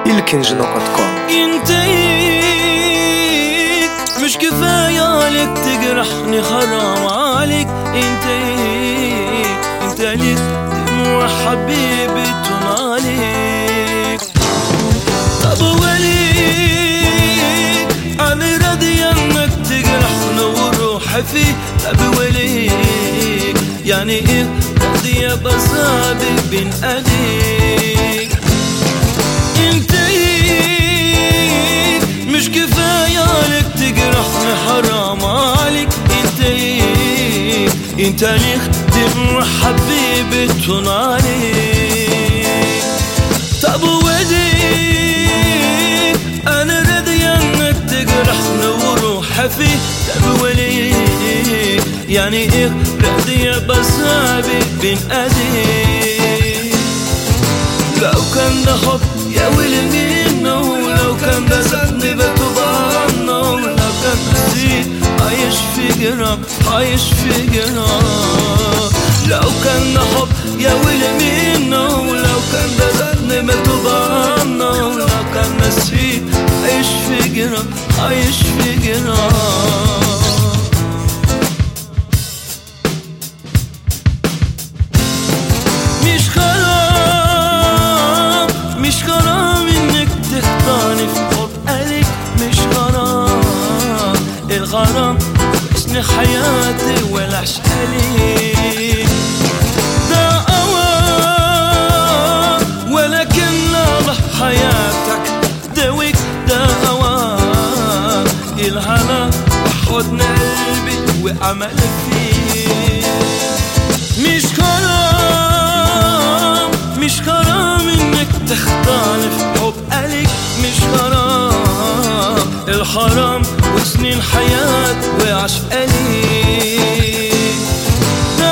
الكنجنو كوم انتيك مش كفاية عليك تجرحني حرام عليك انتيك انت ليك دموع حبيبي عليك طب وليك انا راضي انك تجرحني وروحي فيه طب وليك يعني ايه راضي بصابي بين ايديك انتيك مش كفاية عليك تجرحني حرام عليك انتيك انت ليك دموع حبيبي عليك طب وديك انا راضي انك تجرحني وروحي فيه طب وليك يعني ايه راضي بصابي بين ايديك لو كان ده حب يا ويلي منه لو كان ده ذنبي بتوب عنه لو كان نسيت عايش في جرام عايش في جرام لو كان ده حب يا ويلي منه لو كان ده ذنبي بتوب عنه لو كان نسيت عايش في جرام عايش في جرام مش حرام مش حرام انك تخطاني في حب قلبك مش حرام الغرام حسن حياتي ولا عشقالي ده اوان ولكن لا حياتك دويك ده اوان الهنا وحضن قلبي وعمل فيه مش حرام مش حرام انك تختار في حب قلبك مش حرام الحرام وسنين حياة وعشق قليل ده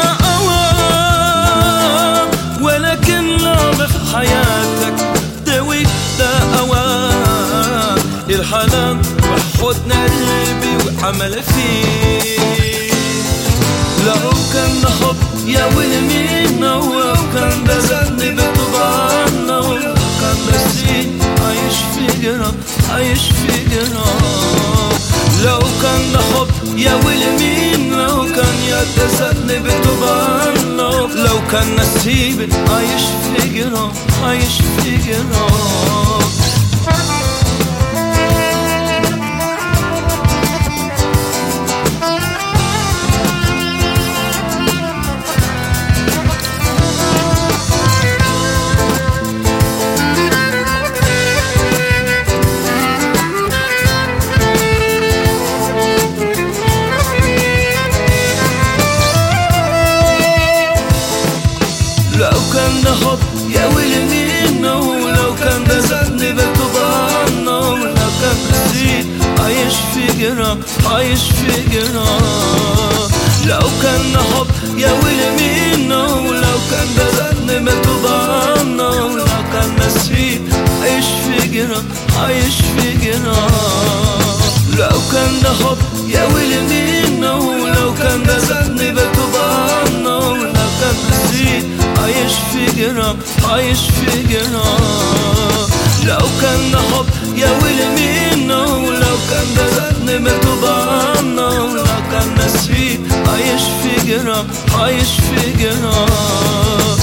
أوام ولكن لا في حياتك دويك ده أوام الحنان وحضن قلبي وعمل فيه لو كان حب يا ويلي منه لو كان ده ذنبي بطبعنا لو كان نسيت عايش في جرام عايش في جرام لو كان ده حب يا ويلي منه لو كان يا ده ذنبي بطبعنا لو كان نسيب عايش في جرام عايش في جرام لو كان ده حب يا ويلي منه لو كان ده ذنبي بكتب عنه لو كان نسيت عايش في جرام عايش في جرام لو كان ده حب يا ويلي منه لو كان ده ذنبي بكتب عنه لو كان نسيت عايش في جرام عايش في جرام لو كان ده حب يا ويلي منه لو كان ده ذنبي بكتب عنه لو كان نسيت عايش في جرام عايش في جرام لو كان ده حب يا ويلي منه لو كان ده ذنبي مكتوب عنه لو كان نسيت عايش في جرام عايش في جرام